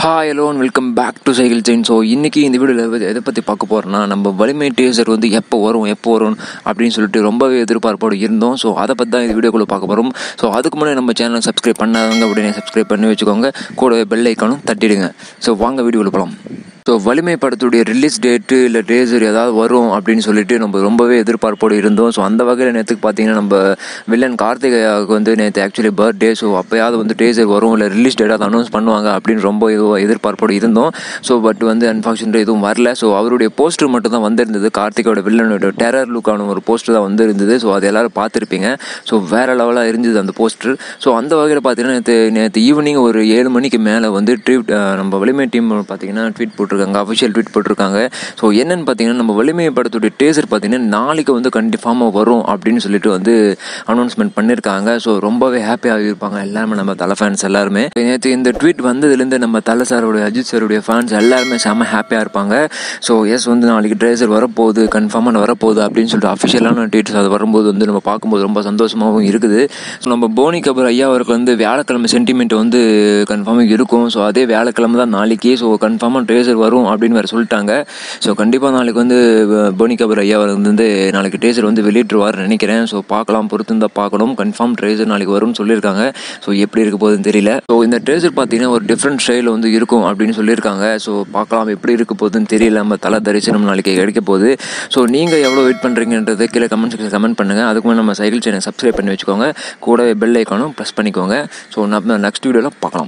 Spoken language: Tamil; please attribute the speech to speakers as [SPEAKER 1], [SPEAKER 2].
[SPEAKER 1] hi hello welcome back to cycle chain so இன்றைக்கி இந்த வீடியோவில் எதை பற்றி பார்க்க போகிறோன்னா நம்ம வலிமை டேசர் வந்து எப்போ வரும் எப்போ வரும் அப்படின்னு சொல்லிட்டு ரொம்பவே எதிர்பார்ப்போடு இருந்தோம் ஸோ அதை பற்றி தான் இந்த வீடியோக்குள்ளே பார்க்க போகிறோம் ஸோ அதுக்கு முன்னாடி நம்ம சேனலை சப்ஸ்கிரைப் பண்ணாதவங்க உடனே சப்ஸ்கிரைப் பண்ணி வச்சுக்கோங்க கூடவே பெல் ஐக்கானும் தட்டிடுங்க ஸோ வாங்க வீடியோக்குள்ளே போகலாம் ஸோ வலிமை படத்துடைய ரிலீஸ் டேட்டு இல்லை டேசர் ஏதாவது வரும் அப்படின்னு சொல்லிட்டு நம்ம ரொம்பவே எதிர்பார்ப்போடு இருந்தோம் ஸோ அந்த வகையில் நேற்றுக்கு பார்த்தீங்கன்னா நம்ம வில்லன் கார்த்திகையாவுக்கு வந்து நேற்று ஆக்சுவலி பர்த்டே ஸோ அப்போயாவது வந்து டேசர் வரும் இல்லை ரிலீஸ் டேட்டாவது அனௌன்ஸ் பண்ணுவாங்க அப்படின்னு ரொம்ப இது எதிர்பார்ப்போடு இருந்தோம் ஸோ பட் வந்து அன்ஃபார்ச்சுனேட் எதுவும் வரல ஸோ அவருடைய போஸ்டர் மட்டும் தான் வந்திருந்தது கார்த்திகோட வில்லனோட டெரர் லுக்கான ஒரு போஸ்டர் தான் வந்திருந்தது ஸோ அது எல்லாரும் பார்த்துருப்பீங்க ஸோ வேறு லெவலாக இருந்தது அந்த போஸ்டர் ஸோ அந்த வகையில் பார்த்தீங்கன்னா நேற்று நேற்று ஈவினிங் ஒரு ஏழு மணிக்கு மேலே வந்து ட்வீட் நம்ம வலிமை டீம் பார்த்தீங்கன்னா ட்வீட் போட்டிருக்காங்க அஃபிஷியல் ட்வீட் போட்டிருக்காங்க ஸோ என்னன்னு பார்த்தீங்கன்னா நம்ம வலிமை படத்துடைய டேசர் பார்த்தீங்கன்னா நாளைக்கு வந்து கண்டிப்பாக வரும் அப்படின்னு சொல்லிட்டு வந்து அனௌன்ஸ்மெண்ட் பண்ணியிருக்காங்க ஸோ ரொம்பவே ஹாப்பியாக இருப்பாங்க எல்லாருமே நம்ம தலை ஃபேன்ஸ் எல்லாருமே நேற்று இந்த ட்வீட் வந்ததுலேருந்து நம்ம தலை சாரோடைய அஜித் சாருடைய ஃபேன்ஸ் எல்லாருமே செம்ம ஹாப்பியாக இருப்பாங்க ஸோ எஸ் வந்து நாளைக்கு டேசர் வரப்போகுது கன்ஃபார்மாக வரப்போகுது அப்படின்னு சொல்லிட்டு அஃபிஷியலான ட்வீட்ஸ் அது வரும்போது வந்து நம்ம பார்க்கும்போது ரொம்ப சந்தோஷமாகவும் இருக்குது ஸோ நம்ம போனி கபூர் ஐயா அவருக்கு வந்து வியாழக்கிழமை சென்டிமெண்ட் வந்து கன்ஃபார்மாக இருக்கும் ஸோ அதே வியாழக்கிழமை தான் நாளைக்கு ஸோ கன்ஃபார்மாக டேசர் வரும் அப்படின்னு வேறு சொல்லிட்டாங்க ஸோ கண்டிப்பாக நாளைக்கு வந்து அஹ், போனி கபூர் ஐயா அவர் வந்து நாளைக்கு டேசர் வந்து வெளியிட்டுருவார்னு நினைக்கிறேன் ஸோ பார்க்கலாம் பொறுத்து தான் பார்க்கணும் கன்ஃபார்ம் டேசர் நாளைக்கு வரும்னு சொல்லியிருக்காங்க ஸோ எப்படி இருக்க போகுதுன்னு தெரியல ஸோ இந்த டேசர் பார்த்தீங்கன்னா ஒரு டிஃப்ரெண்ட் ஸ்டைல் வந்து இருக்கும் அப்படின்னு சொல்லியிருக்காங்க ஸோ பார்க்கலாம் எப்படி இருக்க போகுதுன்னு தெரியல நம்ம தலை தரிசனம் நாளைக்கு கிடைக்க போகுது ஸோ நீங்கள் எவ்வளோ வெயிட் பண்ணுறீங்கன்றதை கீழே கமெண்ட் செக்ஷன் கமெண்ட் பண்ணுங்கள் அதுக்கு முன்னாடி நம்ம சைக்கிள் சேனல் சப்ஸ்கிரைப் பண்ணி வச்சுக்கோங்க கூடவே பெல் ஐக்கானும் ப்ரெஸ் பண்ணிக்கோங்க ஸோ நம்ம நெக்ஸ்ட் வீடியோவில் பார்க்கலாம்